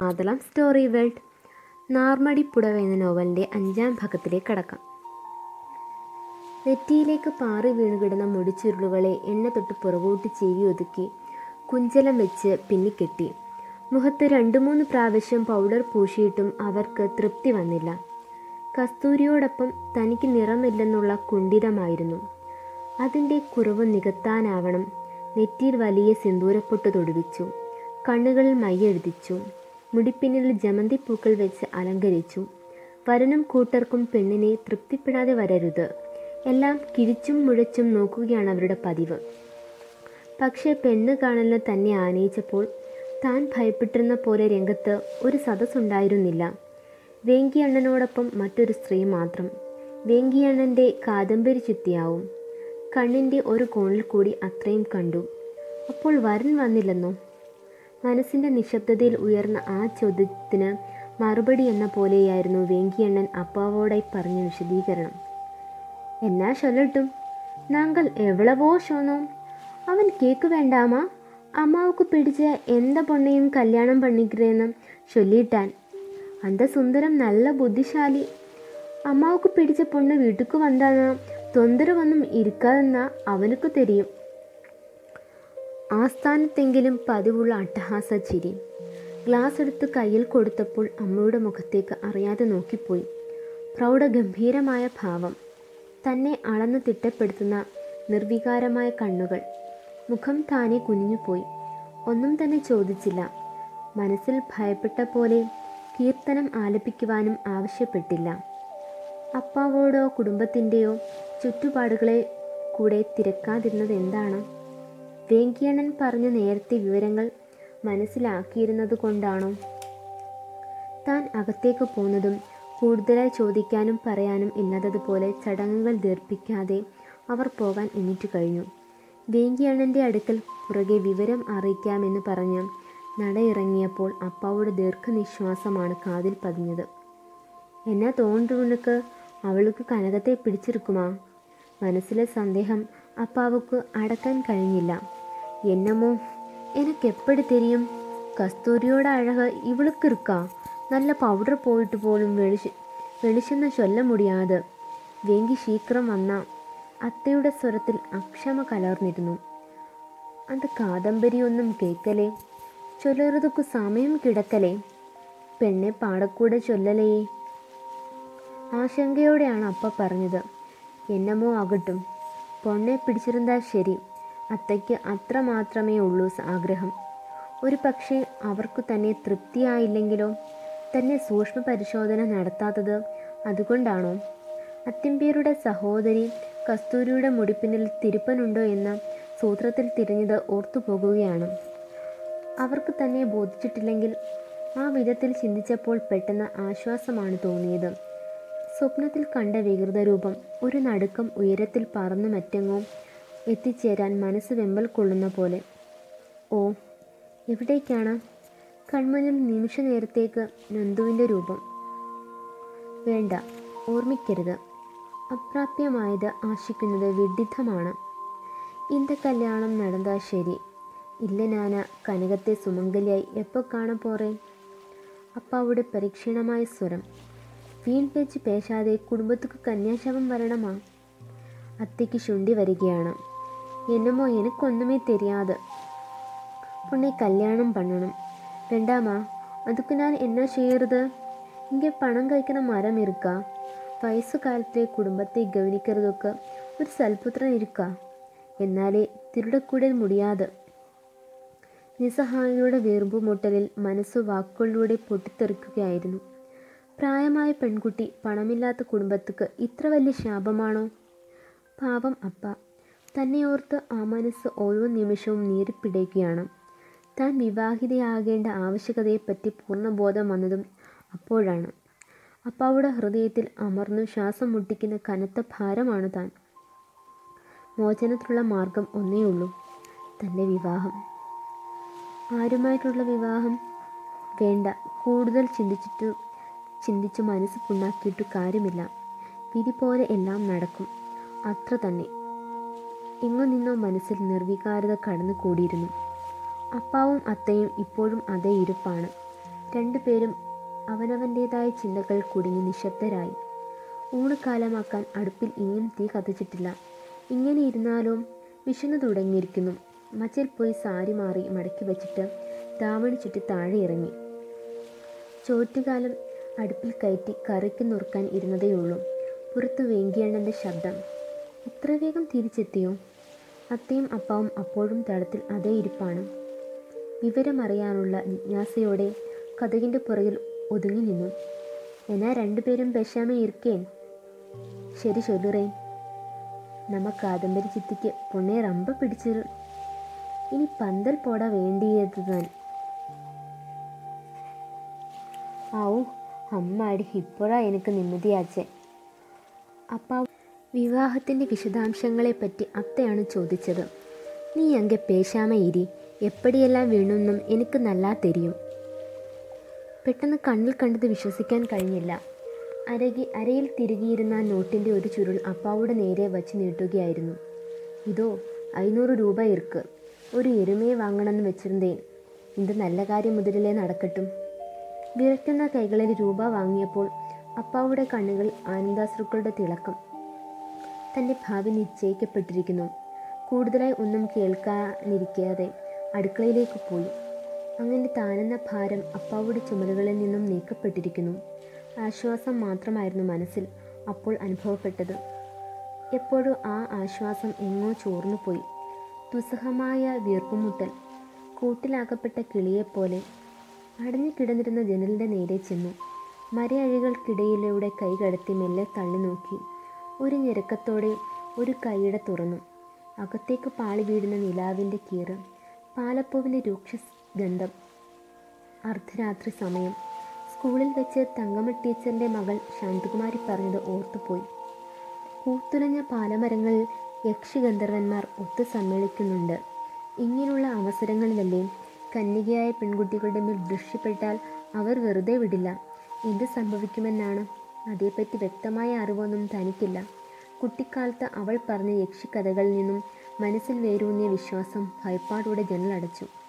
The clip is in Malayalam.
മാതളം സ്റ്റോറി വേൾഡ് നാർമടിപ്പുടവ എന്ന നോവലിൻ്റെ അഞ്ചാം ഭാഗത്തിലേക്ക് കടക്കാം നെറ്റിയിലേക്ക് പാറി വീണുകിടന്ന മുടിച്ചുരുളുകളെ എണ്ണ തൊട്ട് പുറകോട്ട് ചെവി ഒതുക്കി കുഞ്ചലം വെച്ച് പിന്നിക്കെട്ടി മുഖത്ത് രണ്ടു മൂന്ന് പ്രാവശ്യം പൗഡർ പൂശിയിട്ടും അവർക്ക് തൃപ്തി വന്നില്ല കസ്തൂരിയോടൊപ്പം തനിക്ക് നിറമില്ലെന്നുള്ള കുണ്ഠിതമായിരുന്നു അതിൻ്റെ കുറവ് നികത്താനാവണം നെറ്റിയിൽ വലിയ സിന്ദൂരപ്പൊട്ട് തൊടുവിച്ചു കണ്ണുകളിൽ മയ്യെഴുതിച്ചു മുടിപ്പിന്നിൽ ജമന്തിപ്പൂക്കൾ വെച്ച് അലങ്കരിച്ചു വരനും കൂട്ടർക്കും പെണ്ണിനെ തൃപ്തിപ്പെടാതെ വരരുത് എല്ലാം കിഴിച്ചും മുഴച്ചും നോക്കുകയാണ് അവരുടെ പതിവ് പക്ഷേ പെണ്ണ് കാണലിന് തന്നെ ആനയിച്ചപ്പോൾ താൻ ഭയപ്പെട്ടിരുന്ന പോലെ രംഗത്ത് ഒരു സദസ്സുണ്ടായിരുന്നില്ല വേങ്കിയണ്ണനോടൊപ്പം മറ്റൊരു സ്ത്രീ മാത്രം വേങ്കിയണ്ണൻ്റെ കാദംബരി ചുറ്റിയാവും കണ്ണിൻ്റെ ഒരു കോണിൽ കൂടി അത്രയും കണ്ടു അപ്പോൾ വരൻ വന്നില്ലെന്നോ മനസ്സിൻ്റെ നിശബ്ദതയിൽ ഉയർന്ന ആ ചോദ്യത്തിന് മറുപടി എന്ന പോലെയായിരുന്നു വേങ്കിയണ്ണൻ അപ്പാവോടായി പറഞ്ഞ വിശദീകരണം എന്നാ ചൊല്ലട്ടും നാങ്കൾ എവളവോ ഷോന്നോ അവൻ കേക്ക് വേണ്ടാമാ അമ്മാവുക്ക് പിടിച്ച് എന്ത പൊണ്ണയും കല്യാണം പണിக்கிறേന്ന് ചൊല്ലിയിട്ടാൻ അന്ത സുന്ദരം നല്ല ബുദ്ധിശാലി അമ്മാവുക്ക് പിടിച്ച പൊണ്ണ് വീട്ടുക്ക് വന്നാ തൊന്തരവൊന്നും ഇരിക്കാതെന്നാ അവനുക്ക് തെരിയും ആസ്ഥാനത്തെങ്കിലും പതിവുള്ള അട്ടഹാസ ചിരി ഗ്ലാസ് എടുത്ത് കയ്യിൽ കൊടുത്തപ്പോൾ അമ്മയുടെ മുഖത്തേക്ക് അറിയാതെ നോക്കിപ്പോയി പ്രൗഢഗംഭീരമായ ഭാവം തന്നെ അളന്ന് തിട്ടപ്പെടുത്തുന്ന നിർവികാരമായ കണ്ണുകൾ മുഖം താനെ കുനിഞ്ഞുപോയി ഒന്നും തന്നെ ചോദിച്ചില്ല മനസ്സിൽ ഭയപ്പെട്ട പോലെ കീർത്തനം ആലപിക്കുവാനും ആവശ്യപ്പെട്ടില്ല അപ്പാവോടോ കുടുംബത്തിൻ്റെയോ ചുറ്റുപാടുകളെ കൂടെ തിരക്കാതിരുന്നത് എന്താണ് വേങ്കിയണ്ണൻ പറഞ്ഞ നേരത്തെ വിവരങ്ങൾ മനസ്സിലാക്കിയിരുന്നത് കൊണ്ടാണോ താൻ അകത്തേക്ക് പോന്നതും കൂടുതലായി ചോദിക്കാനും പറയാനും ഇല്ലാത്തതുപോലെ ചടങ്ങുകൾ ദീർഘിപ്പിക്കാതെ അവർ പോകാൻ എണീറ്റു കഴിഞ്ഞു വേങ്കിയണ്ണൻ്റെ അടുക്കൽ പുറകെ വിവരം അറിയിക്കാമെന്ന് പറഞ്ഞ് നടയിറങ്ങിയപ്പോൾ അപ്പാവുടെ ദീർഘനിശ്വാസമാണ് കാതിൽ പതിഞ്ഞത് എന്നാ തോന്നുന്നുനക്ക് അവൾക്ക് കനകത്തെ പിടിച്ചിരിക്കുമാ മനസ്സിലെ സന്ദേഹം അപ്പാവുക്ക് അടക്കാൻ കഴിഞ്ഞില്ല എന്നമോ എനക്കെപ്പടി തെരിയും കസ്തൂരിയോട് അഴക് ഇവൾക്ക് ഇരിക്കാ നല്ല പൗഡർ പോയിട്ട് പോലും വെളിച്ച് വെളിച്ചെന്ന് ചൊല്ല മുടിയാതെ വേങ്കി ശീക്രം വന്ന അത്തയുടെ സ്വരത്തിൽ അക്ഷമ കലർന്നിരുന്നു അത് കാദംബരിയൊന്നും കേക്കലേ ചൊല്ലറുതക്കു സമയം കിടക്കലേ പെണ്ണെ പാടക്കൂടെ ചൊല്ലലേ ആശങ്കയോടെയാണ് അപ്പ പറഞ്ഞത് എന്നമോ ആകട്ടും പൊണ്ണെ പിടിച്ചിരുന്നാൽ ശരി അത്തയ്ക്ക് അത്ര മാത്രമേ ഉള്ളൂ ആഗ്രഹം ഒരു പക്ഷേ അവർക്ക് തന്നെ തൃപ്തിയായില്ലെങ്കിലോ തന്നെ സൂക്ഷ്മ പരിശോധന നടത്താത്തത് അതുകൊണ്ടാണോ അത്തിമ്പേരുടെ സഹോദരി കസ്തൂരിയുടെ മുടിപ്പിന്നിൽ തിരുപ്പനുണ്ടോ എന്ന സൂത്രത്തിൽ തിരിഞ്ഞത് ഓർത്തു പോകുകയാണ് അവർക്ക് തന്നെ ബോധിച്ചിട്ടില്ലെങ്കിൽ ആ വിധത്തിൽ ചിന്തിച്ചപ്പോൾ പെട്ടെന്ന് ആശ്വാസമാണ് തോന്നിയത് സ്വപ്നത്തിൽ കണ്ട വികൃത രൂപം ഒരു നടുക്കം ഉയരത്തിൽ പറന്നു മറ്റെങ്ങോ എത്തിച്ചേരാൻ മനസ്സ് വെമ്പൽ കൊള്ളുന്ന പോലെ ഓ എവിടേക്കാണ് കൺമുന്നിൽ നിമിഷ നേരത്തേക്ക് നന്ദുവിൻ്റെ രൂപം വേണ്ട ഓർമ്മിക്കരുത് അപ്രാപ്യമായത് ആശിക്കുന്നത് വിഡിത്തമാണ് ഇന്ത കല്യാണം നടന്നാ ശരി ഇല്ല ഞാന കനകത്തെ സുമംഗലിയായി എപ്പോൾ കാണാൻ പോറേ അപ്പാവുടെ പരീക്ഷണമായ സ്വരം വീൺ വെച്ച് പേശാതെ കുടുംബത്തുക്ക് കന്യാശവം വരണമാ അത്തയ്ക്ക് ശുണ്ടി വരികയാണ് എന്നമോ എനിക്കൊന്നുമേ தெரியாது பொண்ணை கல்யாணம் பண்ணணும் வேண்டாமா அதுக்கு நான் என்ன செய்யறது இங்கே பணம் കഴിക്കുന്ന മരം இருக்கா വയസ്സുകാലത്തെ കുടുംബത്തെ ഗവനിക്കുന്നതൊക്കെ ഒരു സൽപുത്രൻ ഇരിക്കാ എന്നാലേ തിരുടക്കൂടൽ മുടിയാതെ നിസ്സഹായയുടെ വീർമ്പുമുട്ടലിൽ മനസ്സു വാക്കുകളിലൂടെ പൊട്ടിത്തെറിക്കുകയായിരുന്നു പ്രായമായ പെൺകുട്ടി പണമില്ലാത്ത കുടുംബத்துக்கு ഇത്ര വലിയ ശാപമാണോ പാവം അപ്പ തന്നെ ഓർത്ത് ആ മനസ്സ് ഓരോ നിമിഷവും നീറിപ്പിടയ്ക്കുകയാണ് താൻ വിവാഹിതയാകേണ്ട ആവശ്യകതയെപ്പറ്റി പൂർണ്ണബോധം വന്നതും അപ്പോഴാണ് അപ്പാവുടെ ഹൃദയത്തിൽ അമർന്നു ശ്വാസം മുട്ടിക്കുന്ന കനത്ത ഭാരമാണ് താൻ മോചനത്തിലുള്ള മാർഗം ഒന്നേയുള്ളൂ തൻ്റെ വിവാഹം ആരുമായിട്ടുള്ള വിവാഹം വേണ്ട കൂടുതൽ ചിന്തിച്ചിട്ടു ചിന്തിച്ച് മനസ്സ് പുണ്ണാക്കിയിട്ടു കാര്യമില്ല വിധി പോലെ എല്ലാം നടക്കും അത്ര തന്നെ എങ്ങു നിന്നോ മനസ്സിൽ നിർവികാരത കടന്നു കൂടിയിരുന്നു അപ്പാവും അത്തയും ഇപ്പോഴും അതേ ഇരുപ്പാണ് രണ്ടുപേരും അവനവൻ്റേതായ ചിന്തകൾ കുടുങ്ങി നിശബ്ദരായി ഊണുകാലമാക്കാൻ അടുപ്പിൽ ഇനിയും തീ കത്തിച്ചിട്ടില്ല ഇങ്ങനെ ഇരുന്നാലും വിശന്നു തുടങ്ങിയിരിക്കുന്നു മച്ചിൽ പോയി സാരി മാറി മടക്കി വെച്ചിട്ട് ദാവണി ചുറ്റി താഴെ ഇറങ്ങി ചോറ്റുകാലം അടുപ്പിൽ കയറ്റി കറിക്ക് നുറുക്കാൻ ഇരുന്നതേയുള്ളൂ പുറത്ത് വേങ്കിയണ്ണൻ്റെ ശബ്ദം ഇത്ര വേഗം തിരിച്ചെത്തിയോ അത്തയും അപ്പാവും അപ്പോഴും തടത്തിൽ അതേ ഇരിപ്പാണ് വിവരമറിയാനുള്ള ജിജ്ഞാസയോടെ കഥകിൻ്റെ പുറകിൽ ഒതുങ്ങി നിന്നു എന്നാ രണ്ടുപേരും പെശാമ ഇരിക്കേൻ ശരി ചൊല്ലുറേ നമ്മ കാദംബരി ചിത്തിക്ക് പൊണ്ണെ റമ്പ പിടിച്ചു ഇനി പന്തൽ പോടാ വേണ്ടിയത് താൻ ആവൂ അമ്മാടി ഇപ്പോഴാ എനിക്ക് നിമ്മതിയാച്ചേ അപ്പ വിവാഹത്തിൻ്റെ വിശദാംശങ്ങളെപ്പറ്റി അത്തയാണ് ചോദിച്ചത് നീ അങ്കെ പേശാമ ഇരി എപ്പടിയെല്ലാം വീണെന്നും എനിക്ക് നല്ലാ തെരിയും പെട്ടെന്ന് കണ്ണിൽ കണ്ടത് വിശ്വസിക്കാൻ കഴിഞ്ഞില്ല അരകി അരയിൽ തിരുകിയിരുന്ന ആ നോട്ടിൻ്റെ ഒരു ചുരുൾ അപ്പാവുടെ നേരെ വച്ച് നീട്ടുകയായിരുന്നു ഇതോ ஐநூறு രൂപ ഇർക്ക് ഒരു എരുമയെ വാങ്ങണമെന്ന് വെച്ചിരുന്നേൻ ഇത് നല്ല കാര്യം മുതലേ നടക്കട്ടും വിറയ്ക്കുന്ന കൈകളിൽ രൂപ വാങ്ങിയപ്പോൾ അപ്പാവുടെ കണ്ണുകൾ ആനന്ദാശ്രുക്കളുടെ തിളക്കം തൻ്റെ ഭാവി നിശ്ചയിക്കപ്പെട്ടിരിക്കുന്നു കൂടുതലായി ഒന്നും കേൾക്കാനിരിക്കാതെ അടുക്കളയിലേക്ക് പോയി അങ്ങനെ താനെന്ന ഭാരം അപ്പാവുടെ ചുമലുകളിൽ നിന്നും നീക്കപ്പെട്ടിരിക്കുന്നു ആശ്വാസം മാത്രമായിരുന്നു മനസ്സിൽ അപ്പോൾ അനുഭവപ്പെട്ടത് എപ്പോഴും ആ ആശ്വാസം എങ്ങോ ചോർന്നുപോയി ദുസ്സഹമായ വീർപ്പുമുട്ടൽ കൂട്ടിലാക്കപ്പെട്ട കിളിയെപ്പോലെ അടഞ്ഞു കിടന്നിരുന്ന ജനലിൻ്റെ നേരെ ചെന്നു മരയഴികൾക്കിടയിലൂടെ കൈ കടത്തി മെല്ലെ തള്ളി നോക്കി ഒരു ഞെരുക്കത്തോടെ ഒരു കൈയിട തുറന്നു അകത്തേക്ക് പാളി വീഴുന്ന നിലാവിൻ്റെ കീറ് പാലപ്പൂവിൻ്റെ രൂക്ഷ ഗന്ധം അർദ്ധരാത്രി സമയം സ്കൂളിൽ വെച്ച് തങ്കമ്മ ടീച്ചറിൻ്റെ മകൾ ശാന്തകുമാരി പറഞ്ഞത് ഓർത്തുപോയി പൂത്തുലഞ്ഞ പാലമരങ്ങളിൽ യക്ഷിഗന്ധർവന്മാർ ഒത്തു സമ്മേളിക്കുന്നുണ്ട് ഇങ്ങനെയുള്ള അവസരങ്ങളിലല്ലേ കന്യകയായ പെൺകുട്ടികളുടെ മേൽ ദൃശ്യപ്പെട്ടാൽ അവർ വെറുതെ വിടില്ല എന്ത് സംഭവിക്കുമെന്നാണ് അതേപ്പറ്റി വ്യക്തമായ അറിവൊന്നും തനിക്കില്ല കുട്ടിക്കാലത്ത് അവൾ പറഞ്ഞ യക്ഷിക്കഥകളിൽ നിന്നും മനസ്സിൽ വേരൂന്നിയ വിശ്വാസം ഭയപ്പാടോടെ ജനലടച്ചു